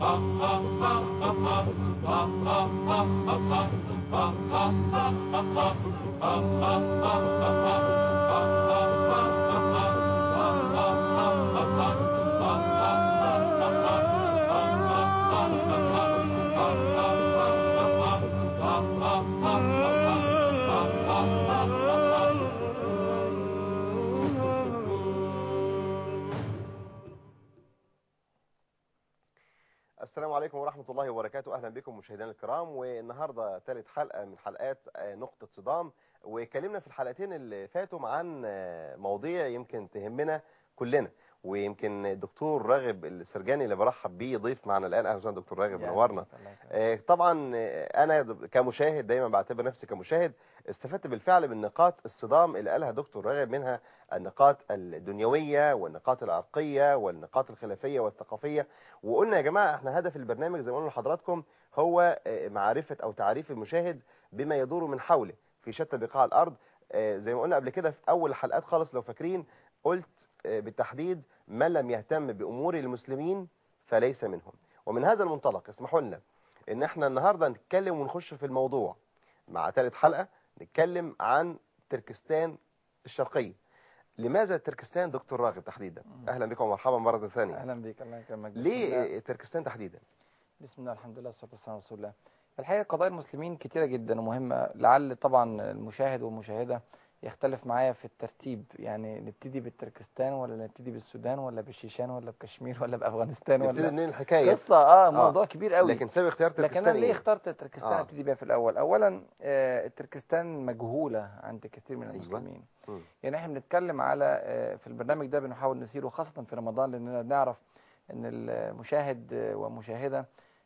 السلام عليكم ورحمة الله وبركاته أهلا بكم مشاهدينا الكرام والنهاردة ثالث حلقة من حلقات آه، نقطة صدام وكلمنا في الحلقتين اللي فاتوا عن آه، مواضيع يمكن تهمنا كلنا ويمكن الدكتور راغب السرجاني اللي برحب بيه ضيف معنا الآن أهلا وسهلا دكتور راغب منورنا آه، طبعا آه، انا كمشاهد دايما بعتبر نفسي كمشاهد استفدت بالفعل من نقاط الصدام اللي قالها دكتور راغب منها النقاط الدنيويه والنقاط العرقيه والنقاط الخلافيه والثقافيه وقلنا يا جماعه احنا هدف البرنامج زي ما قلنا لحضراتكم هو آه، معرفه او تعريف المشاهد بما يدور من حوله في شتى بقاع الارض آه، زي ما قلنا قبل كده في اول الحلقات خالص لو فاكرين قلت آه، بالتحديد من لم يهتم بامور المسلمين فليس منهم ومن هذا المنطلق اسمحوا لنا ان احنا النهارده نتكلم ونخش في الموضوع مع ثالث حلقه نتكلم عن تركستان الشرقيه لماذا تركستان دكتور راغب تحديدا اهلا بكم ومرحبا مره ثانيه اهلا بك الله يكرمك بسم الله- ليه تركستان تحديدا بسم الله الحمد لله والصلاه والسلام على رسول الله الحقيقه قضايا المسلمين كتيره جدا ومهمه لعل طبعا المشاهد والمشاهده يختلف معايا في الترتيب يعني نبتدي بالتركستان ولا نبتدي بالسودان ولا بالشيشان ولا بكشمير ولا بافغانستان نبتدي ولا منين الحكايه قصه اه موضوع كبير قوي لكن سبب اختيار لكن تركستان انا ليه إيه؟ اخترت تركستان آه. ابتدي بيها في الاول اولا آه، التركستان مجهوله عند كثير من أيوة. المسلمين مم. يعني احنا بنتكلم على آه، في البرنامج ده بنحاول نثيره خاصه في رمضان لاننا بنعرف ان المشاهد آه، والمشاهده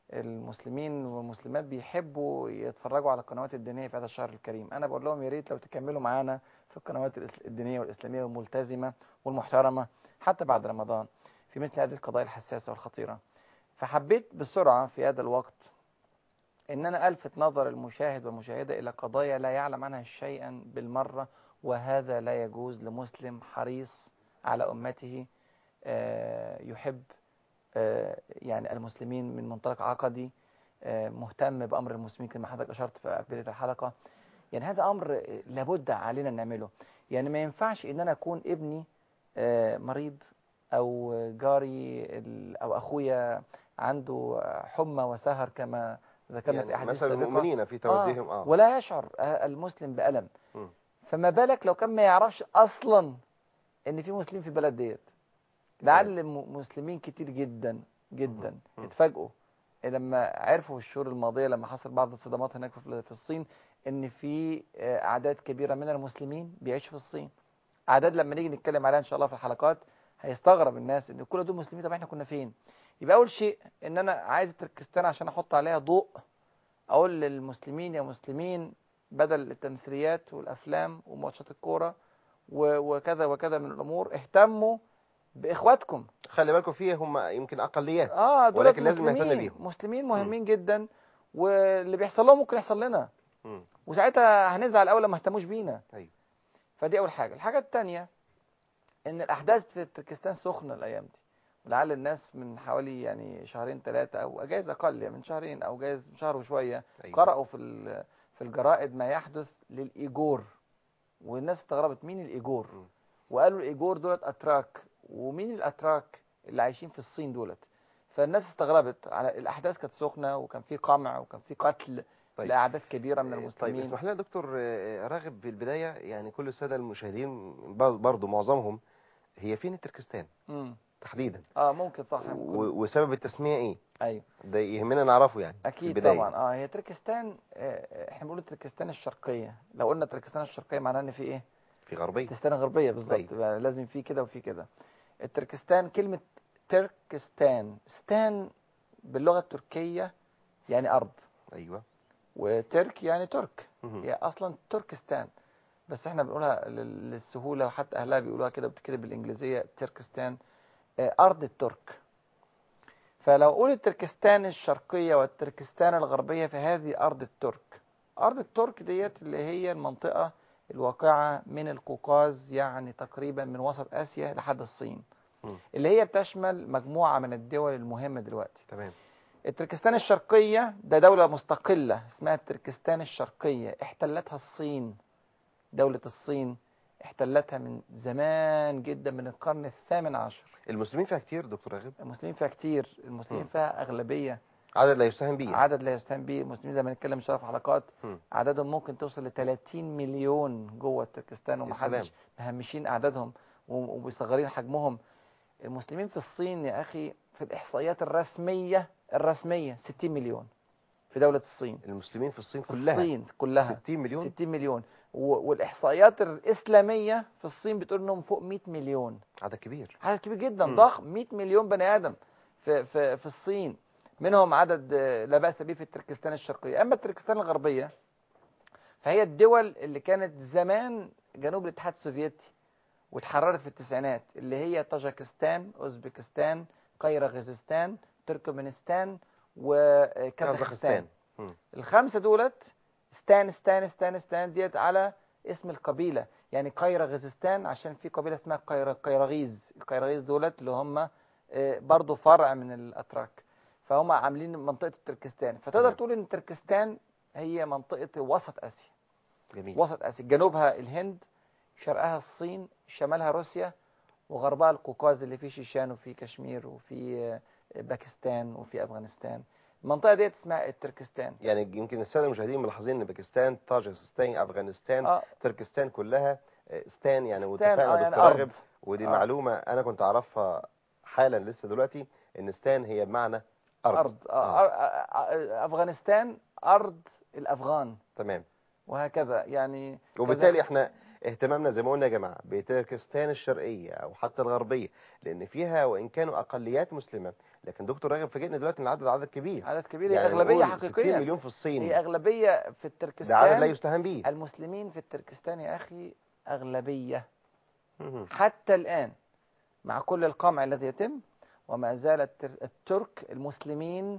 المسلمين والمسلمات بيحبوا يتفرجوا على القنوات الدينيه في هذا الشهر الكريم انا بقول لهم يا ريت لو تكملوا معانا في القنوات الإس- الدينيه والاسلاميه والملتزمه والمحترمه حتى بعد رمضان في مثل هذه القضايا الحساسه والخطيره فحبيت بسرعه في هذا الوقت ان انا الفت نظر المشاهد والمشاهده الى قضايا لا يعلم عنها شيئا بالمره وهذا لا يجوز لمسلم حريص على امته آه، يحب آه، يعني المسلمين من منطلق عقدي آه، مهتم بامر المسلمين كما حضرتك اشرت في بدايه الحلقه يعني هذا امر آه، لابد علينا نعمله يعني ما ينفعش ان انا اكون ابني آه، مريض او جاري ال- او اخويا عنده حمى وسهر كما ذكرنا في يعني احاديث مثل سابقة. المؤمنين في توجيههم اه, ولا يشعر آه، المسلم بألم مم. فما بالك لو كان ما يعرفش اصلا ان في مسلمين في البلد ديت لعل م- مسلمين كتير جدا جدا مم. اتفاجئوا لما عرفوا في الشهور الماضيه لما حصل بعض الصدمات هناك في في الصين ان في آه، اعداد كبيره من المسلمين بيعيشوا في الصين اعداد لما نيجي نتكلم عليها ان شاء الله في الحلقات هيستغرب الناس ان كل دول مسلمين طب احنا كنا فين يبقى اول شيء ان انا عايز تركستان عشان احط عليها ضوء اقول للمسلمين يا مسلمين بدل التمثيليات والافلام وماتشات الكوره و- وكذا وكذا من الامور اهتموا باخواتكم خلي بالكم فيه هم يمكن اقليات اه دول ولكن لازم نهتم مسلمين بيهم. مسلمين مهمين جدا واللي بيحصل لهم ممكن يحصل لنا مم. وساعتها هنزعل قوي لما ما اهتموش بينا أيوة. فدي اول حاجه الحاجه الثانيه ان الاحداث في تركستان سخنه الايام دي ولعل الناس من حوالي يعني شهرين ثلاثه او جايز اقل يعني من شهرين او جايز شهر وشويه أيوة. قرأوا في ال- في الجرائد ما يحدث للإيجور والناس استغربت مين الإيجور م. وقالوا الإيجور دولت أتراك ومين الأتراك اللي عايشين في الصين دولت فالناس استغربت على الأحداث كانت سخنة وكان في قمع وكان في قتل طيب. لأعداد كبيرة من طيب المسلمين اسمح لنا دكتور آه، راغب في البداية يعني كل السادة المشاهدين بر- برضو معظمهم هي فين تركستان مم. تحديدا اه ممكن صح و- ممكن. وسبب التسمية ايه ايوه ده يهمنا نعرفه يعني في اكيد البداية. طبعا اه هي تركستان آه، احنا بنقول تركستان الشرقيه لو قلنا تركستان الشرقيه معناه ان في ايه في غربية تركستان الغربيه بالظبط أيوة. يبقى لازم في كده وفي كده التركستان كلمه تركستان ستان باللغه التركيه يعني ارض ايوه وترك يعني ترك مهم. هي اصلا تركستان بس احنا بنقولها لل- للسهوله وحتى اهلها بيقولوها كده بتكتب بالانجليزيه تركستان آه، ارض الترك فلو قول تركستان الشرقيه والتركستان الغربيه فهذه ارض الترك ارض الترك ديت اللي هي المنطقه الواقعه من القوقاز يعني تقريبا من وسط اسيا لحد الصين مم. اللي هي بتشمل مجموعه من الدول المهمه دلوقتي تمام التركستان الشرقية ده دولة مستقلة اسمها التركستان الشرقية احتلتها الصين دولة الصين احتلتها من زمان جدا من القرن الثامن عشر المسلمين فيها كتير دكتور راغب المسلمين فيها كتير المسلمين مم. فيها أغلبية عدد لا يستهان به يعني. عدد لا يستهان به المسلمين زي ما نتكلم ان شاء الله في حلقات مم. عددهم ممكن توصل ل 30 مليون جوه تركستان يا ومحدش مهمشين اعدادهم و- ومصغرين حجمهم المسلمين في الصين يا اخي في الاحصائيات الرسميه الرسميه 60 مليون في دوله الصين المسلمين في الصين في كلها الصين كلها 60 مليون 60 مليون و- والاحصائيات الاسلاميه في الصين بتقول انهم فوق 100 مليون عدد كبير عدد كبير جدا مم. ضخم 100 مليون بني ادم في في في الصين منهم عدد آه، لا باس به في تركستان الشرقيه اما تركستان الغربيه فهي الدول اللي كانت زمان جنوب الاتحاد السوفيتي واتحررت في التسعينات اللي هي طاجكستان اوزبكستان قيرغيزستان تركمانستان وكازاخستان كازاخستان مم. الخمسه دولت ستان ستان ستان ستان ديت على اسم القبيله يعني قيرغيزستان عشان في قبيله اسمها قير- قيرغيز القيرغيز دولت اللي هم آه، برضو فرع من الاتراك فهم عاملين منطقه التركستان فتقدر تمام. تقول ان تركستان هي منطقه وسط اسيا جميل وسط اسيا جنوبها الهند شرقها الصين شمالها روسيا وغربها القوقاز اللي فيه شيشان وفي كشمير وفي آه، باكستان وفي افغانستان المنطقه ديت اسمها التركستان يعني يمكن الساده المشاهدين ملاحظين ان باكستان طاجكستان افغانستان اه تركستان كلها آه، ستان يعني ستان، واتفقنا آه، يعني دكتور راغب أرض. ودي آه. معلومه انا كنت اعرفها حالا لسه دلوقتي ان ستان هي بمعنى ارض, أرض آه. آه. آه. أفغانستان أرض الأفغان تمام وهكذا يعني وبالتالي كذا- احنا اهتمامنا زي ما قلنا يا جماعه بتركستان الشرقيه او حتى الغربيه لان فيها وان كانوا اقليات مسلمه لكن دكتور راغب فاجئنا دلوقتي ان العدد عدد كبير عدد كبير هي يعني أغلبية نقول 60 حقيقية مليون في الصين هي أغلبية في ده عدد لا التركستان يستهان به المسلمين في التركستان يا أخي أغلبية مهم. حتى الآن مع كل القمع الذي يتم وما زال التر- الترك المسلمين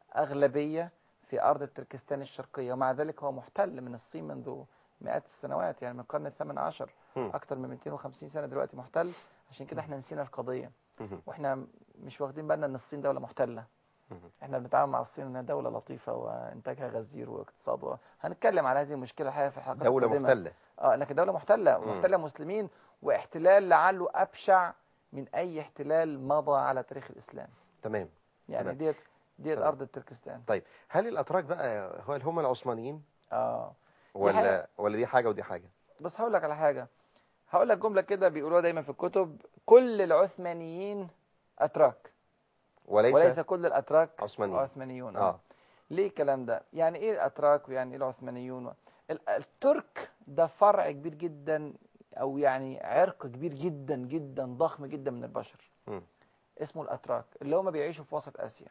أغلبية في أرض التركستان الشرقية ومع ذلك هو محتل من الصين منذ مئات السنوات يعني من القرن الثامن عشر مم. أكثر من 250 سنة دلوقتي محتل عشان كده احنا نسينا القضية مهم. واحنا مش واخدين بالنا ان الصين دولة محتلة مهم. احنا بنتعامل مع الصين انها دولة لطيفة وانتاجها غزير واقتصاد و... هنتكلم على هذه المشكلة الحقيقة في الحلقات دوله القادمة. محتله اه لكن دولة محتلة مم. محتلة مسلمين واحتلال لعله ابشع من اي احتلال مضى على تاريخ الاسلام تمام يعني تمام. ديت ديت تمام. ارض التركستان طيب هل الاتراك بقى هل هم العثمانيين اه ولا حاجة. ولا دي حاجه ودي حاجه بس هقول لك على حاجة هقول لك جملة كده بيقولوها دايما في الكتب كل العثمانيين اتراك وليس, وليس كل الاتراك عثمانيين عثمانيون اه ليه الكلام ده يعني ايه الاتراك ويعني ايه العثمانيون و- ال- الترك ده فرع كبير جدا او يعني عرق كبير جدا جدا ضخم جدا من البشر مم. اسمه الاتراك اللي هم بيعيشوا في وسط اسيا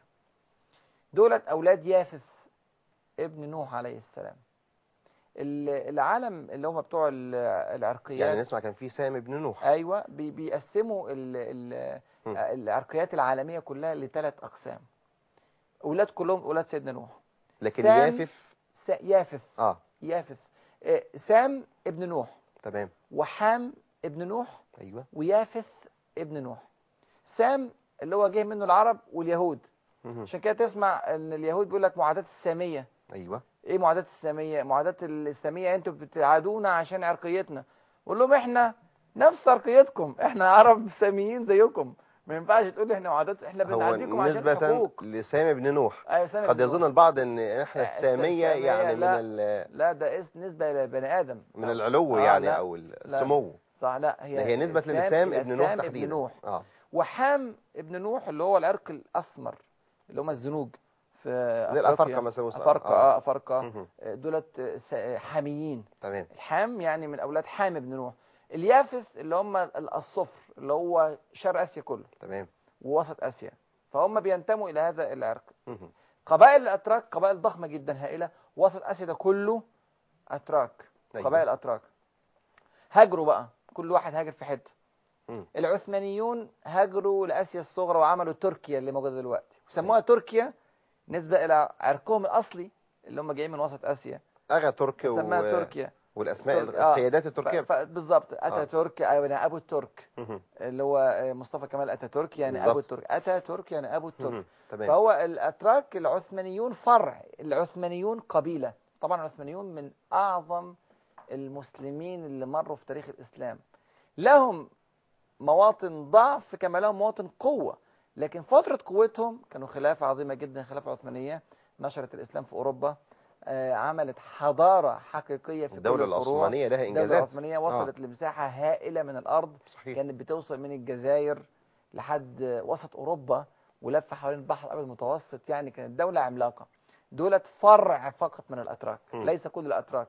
دولت اولاد يافث ابن نوح عليه السلام ال- العالم اللي هم بتوع ال- العرقيات يعني نسمع كان في سام ابن نوح ايوه بي بيقسموا ال ال مم. العرقيات العالميه كلها لثلاث اقسام اولاد كلهم اولاد سيدنا نوح لكن سام- يافف س- يافث اه يافث آه، سام ابن نوح تمام وحام ابن نوح ايوه ويافث ابن نوح سام اللي هو جه منه العرب واليهود مهم. عشان كده تسمع ان اليهود بيقول لك معاداة السامية ايوه ايه معاداة السامية معاداة السامية انتوا بتعادونا عشان عرقيتنا قول لهم احنا نفس عرقيتكم احنا عرب ساميين زيكم ما ينفعش تقول احنا معاداة احنا هو بنعديكم عشان نسبة حقوق لسام ابن نوح ايوه سامي قد ابن يظن نوح. البعض ان احنا آه، السامية السامية يعني من لا. ال- لا ده اسم نسبة الى بني ادم من أو- العلو آه، يعني لا. او السمو صح لا هي ده هي نسبة سام للسام إلى ابن نوح سام تحديدا ابن نوح اه وحام ابن نوح اللي هو العرق الاسمر اللي هم الزنوج في زي أفريقيا. الافارقه مثلا افارقه آه. اه افارقه مهم. دولت س- حاميين تمام الحام يعني من اولاد حام ابن نوح اليافث اللي هم ال- الصفر اللي هو شرق اسيا كله تمام ووسط اسيا فهم بينتموا الى هذا العرق مهم. قبائل الاتراك قبائل ضخمه جدا هائله وسط اسيا ده كله اتراك أيوة. قبائل اتراك هاجروا بقى كل واحد هاجر في حته مم. العثمانيون هاجروا لاسيا الصغرى وعملوا تركيا اللي موجوده دلوقتي وسموها تركيا نسبه الى عرقهم الاصلي اللي هم جايين من وسط اسيا اغا تركي سماها و... تركيا والاسماء ترك- آه. القيادات ف- التركيه ف- بالظبط اتاتورك او يعني ابو الترك مهم. اللي هو آه، مصطفى كمال اتاتورك يعني ابو بالظبط. الترك اتاتورك يعني ابو الترك مهم. تمام فهو الاتراك العثمانيون فرع العثمانيون قبيله طبعا العثمانيون من اعظم المسلمين اللي مروا في تاريخ الاسلام لهم مواطن ضعف كما لهم مواطن قوه لكن فتره قوتهم كانوا خلافه عظيمه جدا الخلافه العثمانيه نشرت الاسلام في اوروبا آه، عملت حضاره حقيقيه في الدوله كل الفروع العثمانيه لها الدوله انجازات العثمانيه وصلت لمساحه هائله من الارض صحيح كانت بتوصل من الجزائر لحد وسط اوروبا ولف حوالين البحر الابيض المتوسط يعني كانت دوله عملاقه دولت فرع فقط من الاتراك م. ليس كل الاتراك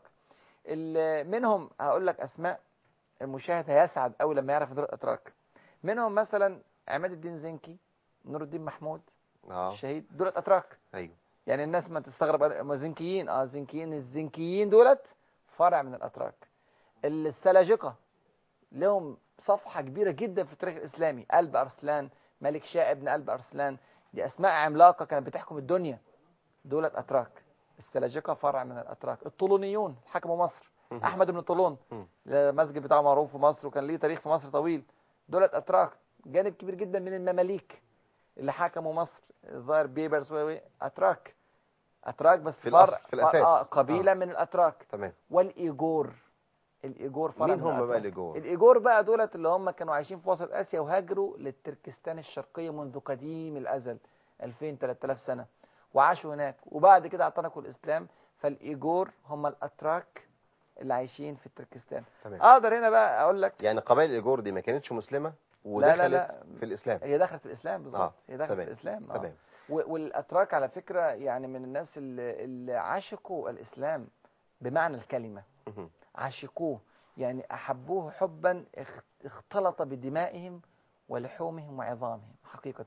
ال- منهم هقول لك اسماء المشاهد هيسعد قوي لما يعرف دول الاتراك منهم مثلا عماد الدين زنكي نور الدين محمود اه الشهيد دولت اتراك ايوه يعني الناس ما تستغرب هم زنكيين اه زنكيين الزنكيين دولت فرع من الاتراك السلاجقه لهم صفحه كبيره جدا في التاريخ الاسلامي قلب ارسلان ملك شاه ابن قلب ارسلان دي اسماء عملاقه كانت بتحكم الدنيا دولت اتراك السلاجقه فرع من الاتراك الطولونيون حكموا مصر مهم. احمد بن طولون مم. المسجد بتاعه معروف في مصر وكان ليه تاريخ في مصر طويل دولت اتراك جانب كبير جدا من المماليك اللي حكموا مصر الظاهر بيبرس و و- اتراك اتراك بس في فرع الأصل- في الأساس. آه قبيله آه. من الاتراك تمام والايجور الايجور فرع مين من هم بقى الأتراك. الايجور الايجور بقى دولت اللي هم كانوا عايشين في وسط اسيا وهاجروا للتركستان الشرقيه منذ قديم الازل 2000 3000 سنه وعاشوا هناك وبعد كده اعتنقوا الاسلام فالايجور هم الاتراك اللي عايشين في التركستان تمام اقدر هنا بقى اقول لك يعني قبائل الايجور دي ما كانتش مسلمه لا، ودخلت لا. في الاسلام هي دخلت الاسلام بالظبط آه، هي دخلت تمام، الاسلام آه. تمام و- والاتراك على فكره يعني من الناس اللي, اللي عاشقوا الاسلام بمعنى الكلمه مهم. عاشقوه يعني احبوه حبا اخ- اختلط بدمائهم ولحومهم وعظامهم حقيقه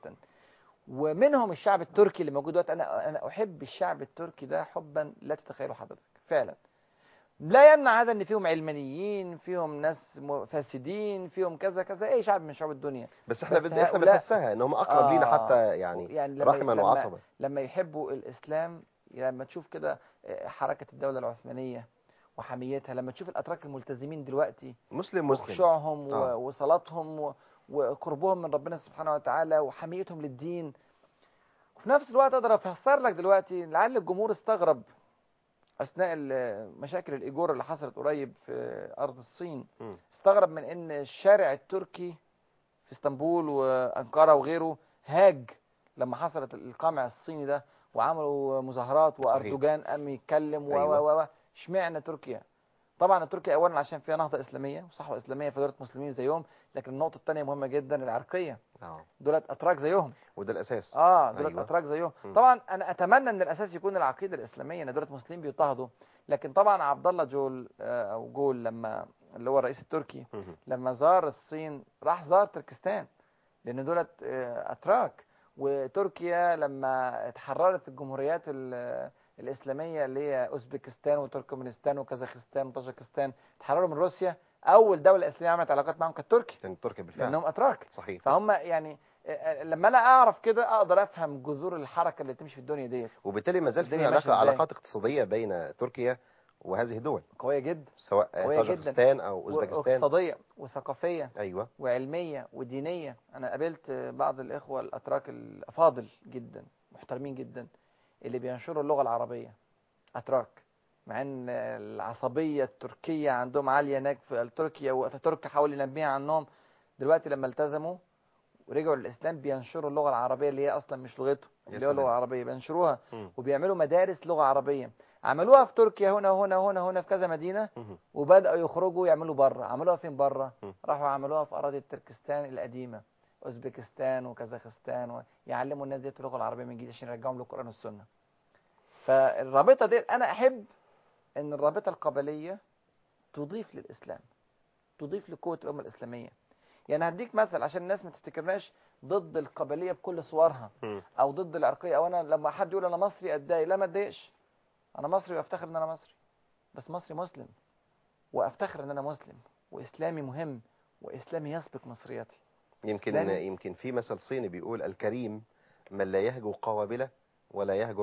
ومنهم الشعب التركي اللي موجود دلوقتي انا انا احب الشعب التركي ده حبا لا تتخيله حضرتك فعلا لا يمنع هذا ان فيهم علمانيين فيهم ناس م- فاسدين فيهم كذا كذا اي شعب من شعوب الدنيا بس احنا بس بد... احنا هؤلاء- بنحسها ان هم اقرب آه. لينا حتى يعني يعني لما رحما لما- وعصبا لما يحبوا الاسلام لما تشوف كده آه، حركه الدوله العثمانيه وحميتها لما تشوف الاتراك الملتزمين دلوقتي مسلم مسلم وخشوعهم آه. و- وصلاتهم و- وقربهم من ربنا سبحانه وتعالى وحميتهم للدين وفي نفس الوقت اقدر افسر لك دلوقتي لعل الجمهور استغرب اثناء ال- مشاكل الايجور اللي حصلت قريب في ارض الصين مم. استغرب من ان الشارع التركي في اسطنبول وانقره وغيره هاج لما حصلت القمع الصيني ده وعملوا مظاهرات واردوغان قام يتكلم و أيوة. و و اشمعنى تركيا طبعا تركيا اولا عشان فيها نهضه اسلاميه وصحوه اسلاميه فدولة مسلمين زيهم لكن النقطه الثانيه مهمه جدا العرقيه اه دولت اتراك زيهم وده الاساس اه دولت أيوة. اتراك زيهم مم. طبعا انا اتمنى ان الاساس يكون العقيده الاسلاميه ان دولت مسلمين بيضطهدوا لكن طبعا عبد الله جول آه، او جول لما اللي هو الرئيس التركي مهم. لما زار الصين راح زار تركستان لان دولت آه، اتراك وتركيا لما اتحررت الجمهوريات ال- الاسلاميه اللي هي اوزبكستان وتركمانستان وكازاخستان وطاجكستان اتحرروا من روسيا اول دوله اسلاميه عملت علاقات معهم كانت تركيا كان تركيا بالفعل لانهم اتراك صحيح فهم يعني آه، آه، لما انا اعرف كده اقدر افهم جذور الحركه اللي تمشي في الدنيا ديت وبالتالي ما زال في الدنيا ماشية علاقه إزاي؟ علاقات اقتصاديه بين تركيا وهذه الدول قويه جدا سواء قوية جداً. طاجكستان او اوزبكستان واقتصاديه وثقافيه ايوه وعلميه ودينيه انا قابلت بعض الاخوه الاتراك الافاضل جدا محترمين جدا اللي بينشروا اللغه العربيه اتراك مع ان العصبيه التركيه عندهم عاليه هناك في تركيا واتاتورك حاول ينبيها عنهم دلوقتي لما التزموا ورجعوا للاسلام بينشروا اللغه العربيه اللي هي اصلا مش لغتهم يا اللي هو اللغه سلام. العربيه بينشروها مم. وبيعملوا مدارس لغه عربيه عملوها في تركيا هنا وهنا وهنا وهنا في كذا مدينه مهم. وبداوا يخرجوا يعملوا بره عملوها فين بره م. راحوا عملوها في اراضي تركستان القديمه اوزبكستان وكازاخستان ويعلموا الناس ديت اللغه العربيه من جديد عشان يرجعهم للقران والسنه فالرابطه دي انا احب ان الرابطه القبليه تضيف للاسلام تضيف لقوه الامه الاسلاميه يعني هديك مثل عشان الناس ما تفتكرناش ضد القبليه بكل صورها مم. او ضد العرقيه او انا لما حد يقول انا مصري اتضايق لا ما اتضايقش انا مصري وافتخر ان انا مصري بس مصري مسلم وافتخر ان انا مسلم واسلامي مهم واسلامي يسبق مصريتي يمكن إسلامي. يمكن في مثل صيني بيقول الكريم من لا يهجو قوابله ولا يهجر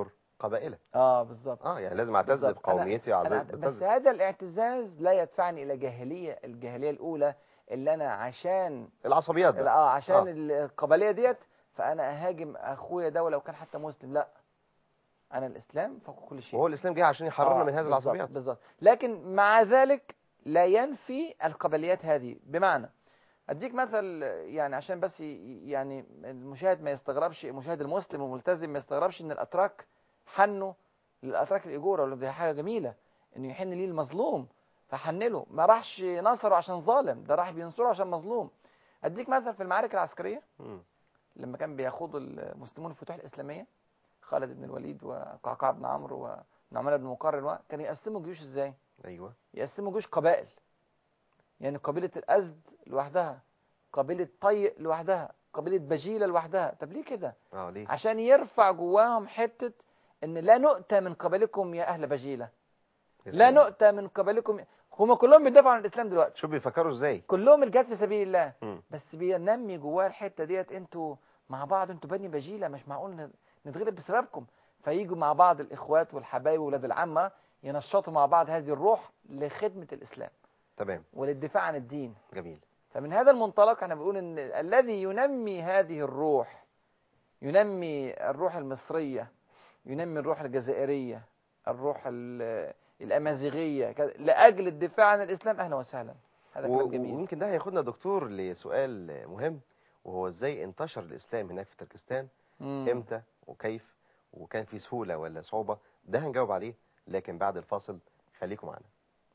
قبائله اه بالظبط اه يعني لازم اعتز بالظبط. أنا- بقوميتي أنا وأعتز بس بتز- هذا الاعتزاز لا يدفعني الى جاهليه الجاهليه الاولى اللي انا عشان العصبيات بقى اه عشان آه. القبليه ديت فانا اهاجم اخويا ده ولو كان حتى مسلم لا انا الاسلام فوق كل شيء وهو الاسلام جه عشان يحررنا آه، من هذه بالظبط، العصبيات بالظبط لكن مع ذلك لا ينفي القبليات هذه بمعنى اديك مثل يعني عشان بس ي- يعني المشاهد ما يستغربش المشاهد المسلم الملتزم ما يستغربش ان الاتراك حنوا للاتراك الاجوره ولا دي حاجه جميله انه يحن ليه المظلوم فحن له ما راحش نصره عشان ظالم ده راح بينصره عشان مظلوم اديك مثل في المعارك العسكريه مم. لما كان بيخوض المسلمون الفتوح الاسلاميه خالد بن الوليد وقعقاع بن عمرو ونعمان بن مقرن كانوا يقسموا الجيوش ازاي ايوه يقسموا جيوش قبائل يعني قبيلة الأزد لوحدها قبيلة طيء لوحدها قبيلة بجيلة لوحدها طب ليه كده اه ليه عشان يرفع جواهم حتة ان لا نؤتى من قبلكم يا أهل بجيلة يا لا سلام. نؤتى من قبلكم هم كلهم بيدافعوا عن الإسلام دلوقتي شوف بيفكروا ازاي كلهم الجهاد في سبيل الله مم. بس بينمي جواه الحتة ديت انتوا مع بعض انتوا بني بجيلة مش معقول ن- نتغلب بسببكم فيجوا مع بعض الإخوات والحبايب وولاد العمة ينشطوا مع بعض هذه الروح لخدمة الإسلام تمام وللدفاع عن الدين جميل فمن هذا المنطلق احنا بنقول ان الذي ينمي هذه الروح ينمي الروح المصرية ينمي الروح الجزائرية الروح ال- الأمازيغية كذا، لأجل الدفاع عن الإسلام أهلا وسهلا هذا و- كلام جميل ويمكن ده هياخدنا دكتور لسؤال مهم وهو ازاي انتشر الاسلام هناك في تركستان مم. امتى وكيف وكان في سهولة ولا صعوبة ده هنجاوب عليه لكن بعد الفاصل خليكم معنا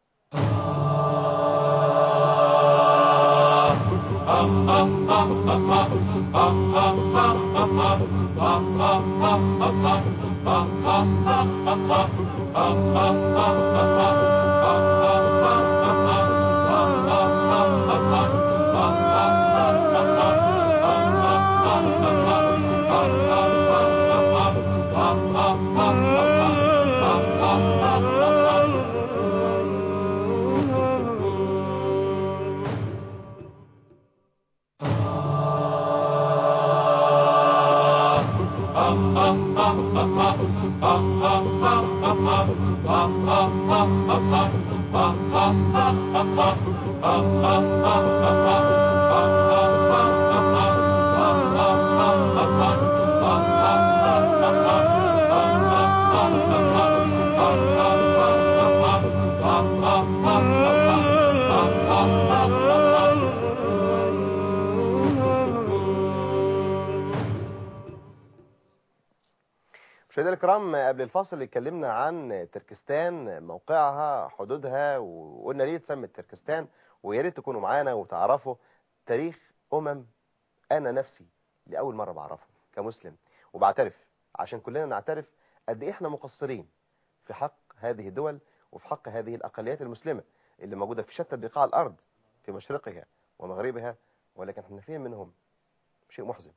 مشاهدينا الكرام قبل الفاصل اتكلمنا عن تركستان موقعها حدودها وقلنا ليه اتسمت تركستان ويا ريت تكونوا معانا وتعرفوا تاريخ امم انا نفسي لاول مره بعرفه كمسلم وبعترف عشان كلنا نعترف قد ايه احنا مقصرين في حق هذه الدول وفي حق هذه الاقليات المسلمه اللي موجوده في شتى بقاع الارض في مشرقها ومغربها ولكن احنا فين منهم شيء محزن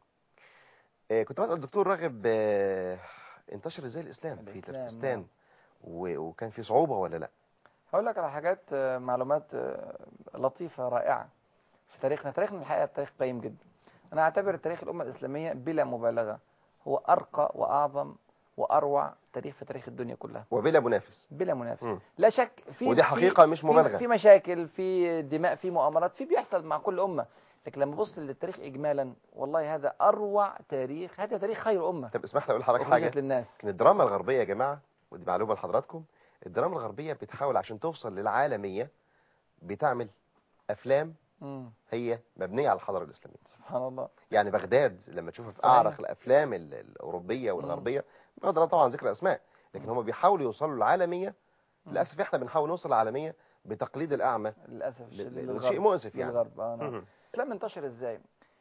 آه، كنت بسأل الدكتور راغب آه، انتشر ازاي الاسلام, في الإسلام، تركستان نعم. و- وكان في صعوبة ولا لا هقول لك على حاجات آه، معلومات آه، لطيفة رائعة في تاريخنا تاريخنا الحقيقة تاريخ قيم جدا أنا أعتبر تاريخ الأمة الإسلامية بلا مبالغة هو أرقى وأعظم وأروع تاريخ في تاريخ الدنيا كلها وبلا منافس بلا منافس مم. لا شك في ودي في- حقيقة مش في- مبالغة. في مشاكل في دماء في مؤامرات في بيحصل مع كل أمة لكن لما ابص للتاريخ إجمالا والله هذا أروع تاريخ هذا تاريخ خير أمة طب اسمح لي اقول لحضرتك أخرجت حاجة للناس ان الدراما الغربية يا جماعة ودي معلومة لحضراتكم الدراما الغربية بتحاول عشان توصل للعالمية بتعمل افلام مم. هي مبنية على الحضارة الاسلامية سبحان الله يعني بغداد لما تشوفها في صحيح. اعرق الافلام ال- الاوروبيه والغربيه بغض النظر طبعا عن ذكر الاسماء لكن هم بيحاولوا يوصلوا للعالميه مم. للاسف احنا بنحاول نوصل للعالميه بتقليد الاعمى للأسف ل- الشديد ل- للغرب. شيء مؤسف يعني للغرب آه نعم. مهم. الإسلام انتشر إزاي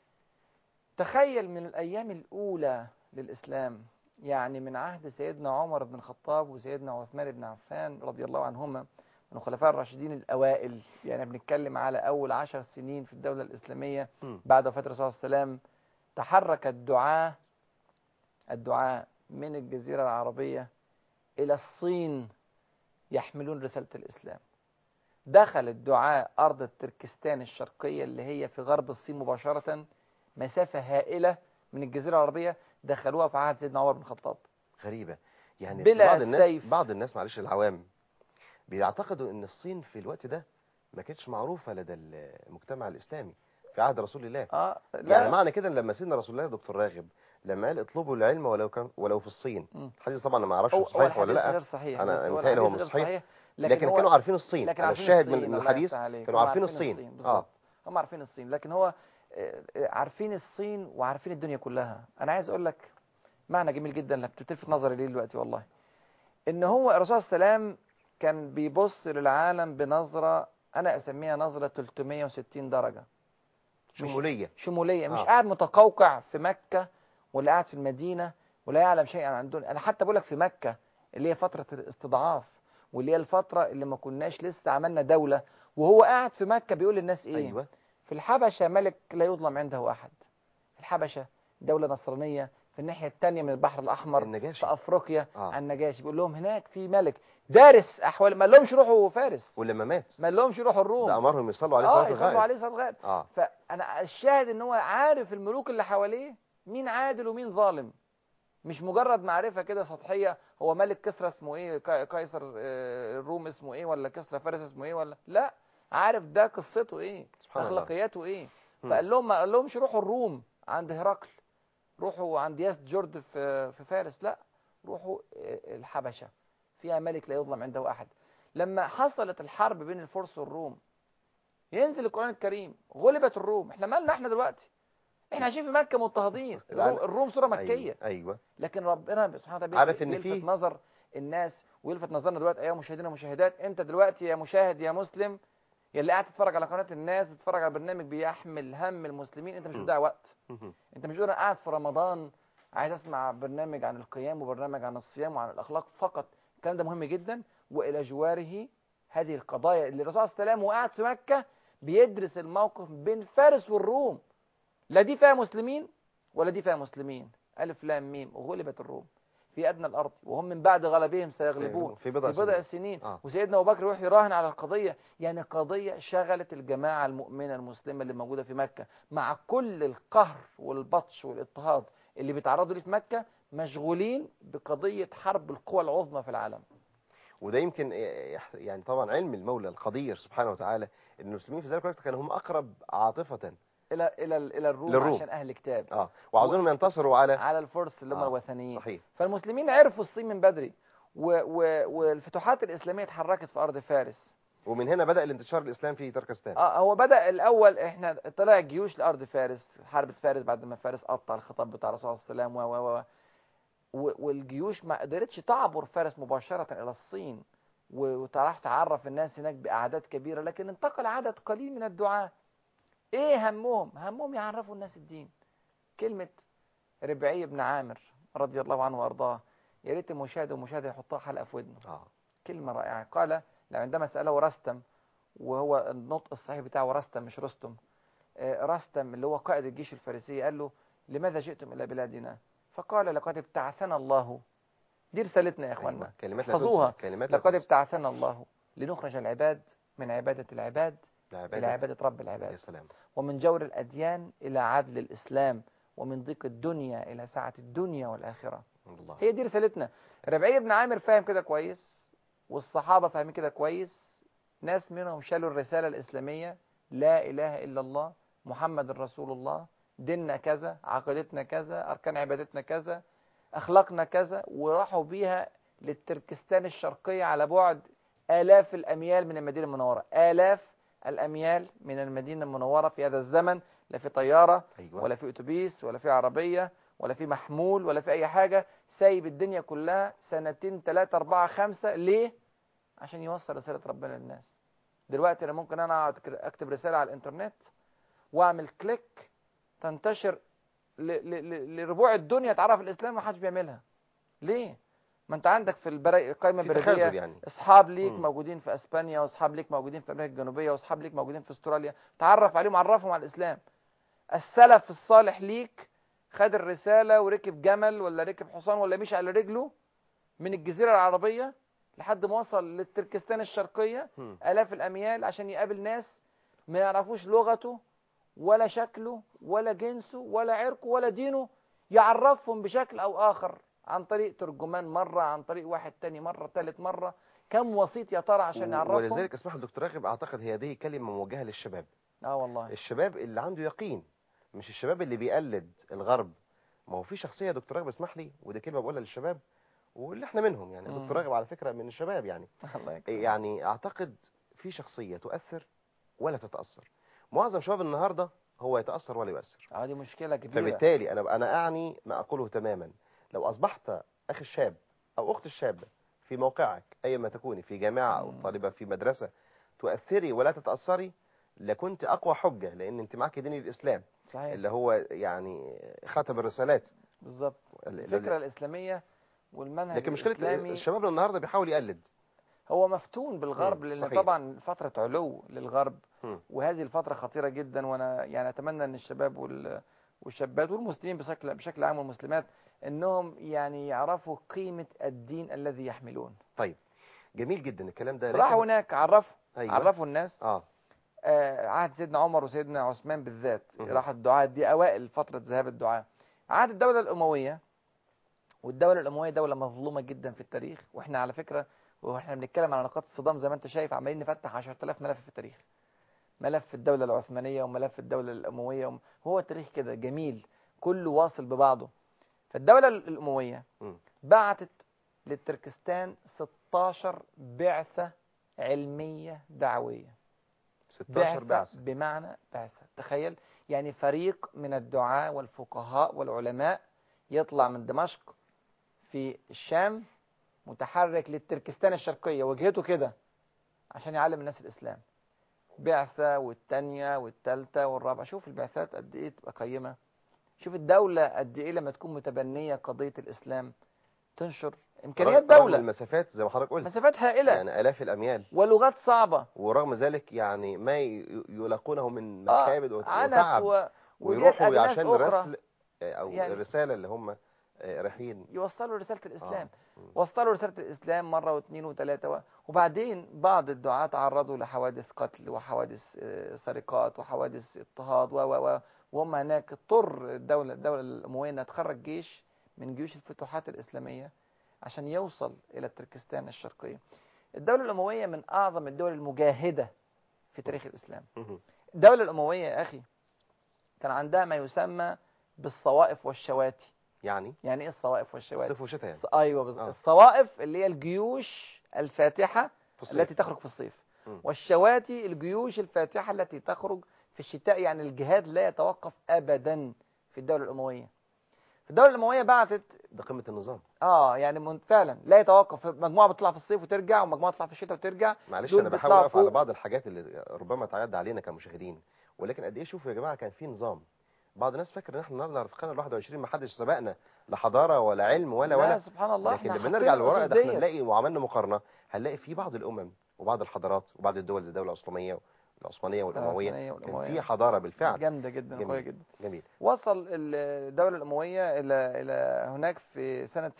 تخيل من الأيام الأولى للإسلام يعني من عهد سيدنا عمر بن الخطاب وسيدنا عثمان بن عفان رضي الله عنهما من الخلفاء الراشدين الأوائل يعني بنتكلم على أول عشر سنين في الدولة الإسلامية مم. بعد وفاة الرسول صلى الله عليه وسلم تحرك الدعاة الدعاة من الجزيرة العربية إلى الصين يحملون رسالة الإسلام دخل الدعاء أرض تركستان الشرقية اللي هي في غرب الصين مباشرة مسافة هائلة من الجزيرة العربية دخلوها في عهد سيدنا عمر بن الخطاب غريبه يعني بلا بعض الناس سيف. بعض الناس معلش العوام بيعتقدوا ان الصين في الوقت ده ما كانتش معروفه لدى المجتمع الاسلامي في عهد رسول الله اه لا يعني معنى كده لما سيدنا رسول الله دكتور راغب لما قال اطلبوا العلم ولو كان ولو في الصين مم. الحديث طبعا انا ما اعرفش هو- هو صحيح ولا الحديث لا غير صحيح أنا بس هو متهيألي هو الحديث مش غير صحيح. لكن, لكن هو كانوا عارفين الصين لكن على عارفين الشاهد الصين، من الله الحديث يفتح عليك. كانوا هم عارفين الصين بالظبط. اه هم عارفين الصين لكن هو آه، آه، عارفين الصين وعارفين الدنيا كلها انا عايز اقول لك معنى جميل جدا اللي بتلفت نظري ليه دلوقتي والله ان هو الرسول صلى الله عليه وسلم كان بيبص للعالم بنظره انا اسميها نظره 360 درجه مش- شموليه شموليه مش آه. قاعد متقوقع في مكه ولا قاعد في المدينه ولا يعلم شيئا عن الدنيا انا حتى بقول لك في مكه اللي هي فتره الاستضعاف واللي هي الفتره اللي ما كناش لسه عملنا دوله وهو قاعد في مكه بيقول للناس ايه ايوه في الحبشة ملك لا يظلم عنده أحد الحبشة دولة نصرانية في الناحية الثانية من البحر الأحمر النجاشي في أفريقيا آه. عن النجاشي بيقول لهم هناك في ملك دارس أحوال ما لهمش روحوا فارس ولما مات ما لهمش روحوا الروم ده امرهم يصلوا عليه اه صلاه يصلوا الغائب عليه صلاة الغائب اه فأنا الشاهد إن هو عارف الملوك اللي حواليه مين عادل ومين ظالم مش مجرد معرفة كده سطحية هو ملك كسرى اسمه ايه قا- قيصر آه، الروم اسمه ايه ولا كسرى فارس اسمه ايه ولا لا عارف ده قصته ايه سبحان الله اخلاقياته ايه مم. فقال لهم ما قال لهمش روحوا الروم عند هرقل روحوا عند ياس جورد في في فارس لا روحوا آه، الحبشه فيها ملك لا يظلم عنده احد لما حصلت الحرب بين الفرس والروم ينزل القران الكريم غلبت الروم احنا مالنا احنا دلوقتي احنا عايشين في مكه مضطهدين الروم, لا. الروم سوره مكيه ايوه, أيوة. لكن ربنا سبحانه وتعالى عارف إن يلفت في- نظر الناس ويلفت نظرنا دلوقتي ايها مشاهدينا ومشاهدات انت دلوقتي يا مشاهد يا مسلم يا اللي قاعد تتفرج على قناه الناس بتتفرج على برنامج بيحمل هم المسلمين انت مش م. بتضيع وقت انت مش بتقول أنا قاعد في رمضان عايز اسمع برنامج عن القيام وبرنامج عن الصيام وعن الاخلاق فقط الكلام ده مهم جدا والى جواره هذه القضايا اللي الرسول صلى الله عليه وسلم وقاعد في مكه بيدرس الموقف بين فارس والروم لا دي فيها مسلمين ولا دي فيها مسلمين ألف لام ميم غلبت الروم في أدنى الأرض وهم من بعد غلبهم سيغلبون في بضع في بضع سنين. سنين آه. وسيدنا أبو بكر يروح يراهن على القضية يعني قضية شغلت الجماعة المؤمنة المسلمة اللي موجودة في مكة مع كل القهر والبطش والاضطهاد اللي بيتعرضوا ليه في مكة مشغولين بقضية حرب القوى العظمى في العالم وده يمكن يح- يعني طبعا علم المولى القدير سبحانه وتعالى ان المسلمين في ذلك الوقت كانوا هم اقرب عاطفه إلى إلى إلى الروم للروم. عشان أهل كتاب اه وعاوزينهم ينتصروا على على الفرس اللي هم آه، الوثنيين صحيح فالمسلمين عرفوا الصين من بدري و و والفتوحات الإسلامية اتحركت في أرض فارس ومن هنا بدا الانتشار الاسلام في تركستان اه هو بدأ الأول احنا طلع جيوش لأرض فارس حرب فارس بعد ما فارس قطع الخطاب بتاع الرسول صلى الله عليه وسلم و و و و- والجيوش ما قدرتش تعبر فارس مباشرة إلى الصين و- وتروح تعرف الناس هناك بأعداد كبيرة لكن انتقل عدد قليل من الدعاة ايه همهم همهم يعرفوا الناس الدين كلمة ربعي بن عامر رضي الله عنه وارضاه يا ريت المشاهد والمشاهد يحطها حلقة في ودنه اه كلمة رائعة قال عندما سأله رستم وهو النطق الصحيح بتاعه رستم مش رستم آه، رستم اللي هو قائد الجيش الفارسي قال له لماذا جئتم إلى بلادنا فقال لقد ابتعثنا الله دي رسالتنا يا إخواننا أيوة. كلمات لا احفظوها. تنسى. كلمات لا لقد تنسى. ابتعثنا الله لنخرج العباد من عبادة العباد العبادة. إلى عبادة رب يا العباد سلام ومن جور الأديان إلى عدل الإسلام ومن ضيق الدنيا إلى سعة الدنيا والآخرة الله هي دي رسالتنا ربعي بن عامر فاهم كده كويس والصحابة فاهمين كده كويس ناس منهم شالوا الرسالة الإسلامية لا إله إلا الله محمد رسول الله ديننا كذا عقيدتنا كذا أركان عبادتنا كذا أخلاقنا كذا وراحوا بيها للتركستان الشرقية على بعد آلاف الأميال من المدينة المنورة آلاف الأميال من المدينة المنورة في هذا الزمن لا في طيارة ايوه ولا في اتوبيس ولا في عربيه ولا في محمول ولا في اي حاجه سايب الدنيا كلها سنتين ثلاثة أربعة خمسة ليه عشان يوصل رساله ربنا للناس دلوقتي انا ممكن انا اقعد أكر- اكتب رساله على الانترنت واعمل كليك تنتشر ل- ل- ل- لربوع الدنيا تعرف الاسلام ما حدش بيعملها ليه ما انت عندك في البرا- القائمه في البريديه تخاذل يعني اصحاب ليك مم. موجودين في اسبانيا واصحاب ليك موجودين في امريكا الجنوبيه واصحاب ليك موجودين في استراليا تعرف عليهم عرفهم على الاسلام السلف الصالح ليك خد الرساله وركب جمل ولا ركب حصان ولا مشي على رجله من الجزيره العربيه لحد ما وصل للتركستان الشرقيه مم. آلاف الأميال عشان يقابل ناس ما يعرفوش لغته ولا شكله ولا جنسه ولا عرقه ولا دينه يعرفهم بشكل أو آخر عن طريق ترجمان مرة عن طريق واحد تاني مرة تالت مرة كم وسيط يا ترى عشان نعرفهم ولذلك اسمح لي دكتور راغب اعتقد هي دي كلمه موجهه للشباب اه والله الشباب اللي عنده يقين مش الشباب اللي بيقلد الغرب ما هو في شخصيه يا دكتور راغب اسمح لي ودي كلمه بقولها للشباب واللي احنا منهم يعني مم. دكتور راغب على فكره من الشباب يعني الله يكرمك. يعني اعتقد في شخصيه تؤثر ولا تتاثر معظم شباب النهارده هو يتاثر ولا يؤثر اه دي مشكلة كبيرة فبالتالي انا انا اعني ما اقوله تماما لو اصبحت اخي الشاب او اخت الشابه في موقعك ايما تكوني في جامعه او مم. طالبه في مدرسه تؤثري ولا تتاثري لكنت اقوى حجه لان انت معك دين الاسلام صحيح اللي هو يعني خاتم الرسالات بالظبط ال- الفكرة الإسلامية والمنهج لكن مشكله الإسلامي الشباب النهارده بيحاول يقلد هو مفتون بالغرب مم، لأن صحيح. طبعا فترة علو للغرب مم. وهذه الفترة خطيرة جدا وأنا يعني أتمنى أن الشباب وال والشابات والمسلمين بشكل بشكل عام والمسلمات انهم يعني يعرفوا قيمة الدين الذي يحملون جميل جدا الكلام ده راحوا لكن- هناك عرفوا أيوة. عرفوا الناس اه آه، عهد سيدنا عمر وسيدنا عثمان بالذات مهم. راح الدعاة دي أوائل فترة ذهاب الدعاة عهد الدولة الأموية والدولة الأموية دولة مظلومة جدا في التاريخ وإحنا على فكرة واحنا بنتكلم على نقاط الصدام زي ما أنت شايف عمالين نفتح 10000 ملف في التاريخ ملف الدولة العثمانية وملف الدولة الأموية وم- هو التاريخ كده جميل كله واصل ببعضه فالدولة الأموية مم. بعتت للتركستان 16 بعثة علمية دعوية 16 بعثه بمعنى بعثة تخيل يعني فريق من الدعاة والفقهاء والعلماء يطلع من دمشق في الشام متحرك للتركستان الشرقية وجهته كده عشان يعلم الناس الإسلام بعثة والتانية والتالتة والرابعة شوف البعثات قد إيه تبقى قيمة شوف الدولة قد إيه لما تكون متبنية قضية الإسلام تنشر إمكانيات رغم دولة المسافات زي ما حضرتك قلت مسافات هائلة يعني الاف الاميال ولغات صعبة ورغم ذلك يعني ما ي- يلاقونه من آه، مكابد وت- عنف وتعب و... وديت ويروحوا أجناس عشان أخرى الرسل او يعني- الرساله اللي هم آه، رايحين يوصلوا رسالة الإسلام آه. وصلوا رسالة الإسلام مرة واثنين وثلاثة و... وبعدين بعض الدعاة تعرضوا لحوادث قتل وحوادث آه، سرقات وحوادث اضطهاد و و و وهم هناك اضطر الدولة الدولة الأموية أنها تخرج جيش من جيوش الفتوحات الإسلامية عشان يوصل إلى تركستان الشرقية الدولة الأموية من أعظم الدول المجاهدة في تاريخ الإسلام مهم. الدولة الأموية يا أخي كان عندها ما يسمى بالصوائف والشواتي يعني يعني إيه الصوائف والشواتي؟ صيف وشتاء يعني الص- ايوه بالظبط آه. الصوائف اللي هي الجيوش الفاتحه في الصيف. التي تخرج في الصيف مم. والشواتي الجيوش الفاتحه التي تخرج في الشتاء يعني الجهاد لا يتوقف ابدا في الدوله الامويه في الدوله الامويه بعتت ده قمه النظام اه يعني من- فعلا لا يتوقف مجموعه بتطلع في الصيف وترجع ومجموعه تطلع في الشتاء وترجع معلش دول انا بحاول بيطلعوا اقف على فوق. بعض الحاجات اللي ربما تعدى علينا كمشاهدين ولكن قد ايه شوفوا يا جماعه كان في نظام بعض الناس فاكر ان احنا النهارده في القرن ال 21 ما حدش سبقنا لا حضاره ولا علم ولا لا ولا سبحان الله لكن احنا لما حاطين نرجع للوراء الأسس ده احنا ديت. نلاقي وعملنا مقارنه هنلاقي في بعض الامم وبعض الحضارات وبعض الدول زي الدوله الاسلاميه والعثمانيه والامويه العثمانية كان والأموية. في حضاره بالفعل جامده جدا جميل. قويه جدا جميل وصل الدولة الأموية إلى إلى هناك في سنة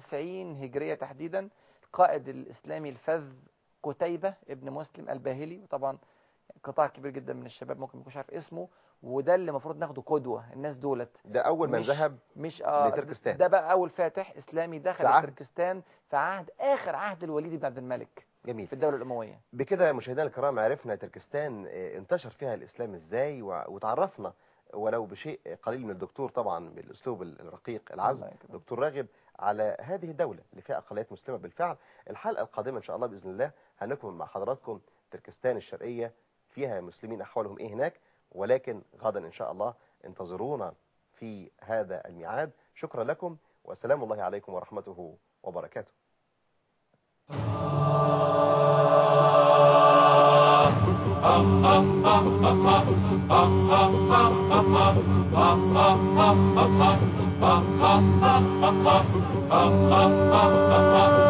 96 هجرية تحديدا القائد الإسلامي الفذ قتيبة ابن مسلم الباهلي وطبعا قطاع كبير جدا من الشباب ممكن ما يكونش عارف اسمه وده اللي المفروض ناخده قدوة الناس دولت ده اول من مش- ذهب مش اه لتركستان. ده بقى أول فاتح إسلامي دخل في عهد- تركستان في عهد آخر عهد الوليد بن عبد الملك جميل في الدولة الأموية بكده مشاهدينا الكرام عرفنا تركستان آه، انتشر فيها الاسلام ازاي و- وتعرفنا ولو بشيء قليل من الدكتور طبعا بالاسلوب الرقيق العذب الله يكرمك. دكتور راغب على هذه الدولة اللي فيها أقليات مسلمة بالفعل الحلقة القادمة إن شاء الله بإذن الله هنكمل مع حضراتكم تركستان الشرقية فيها مسلمين أحوالهم إيه هناك ولكن غدا إن شاء الله انتظرونا في هذا الميعاد شكرا لكم وسلام الله عليكم ورحمته وبركاته Ah, ah, ah, ah, ah.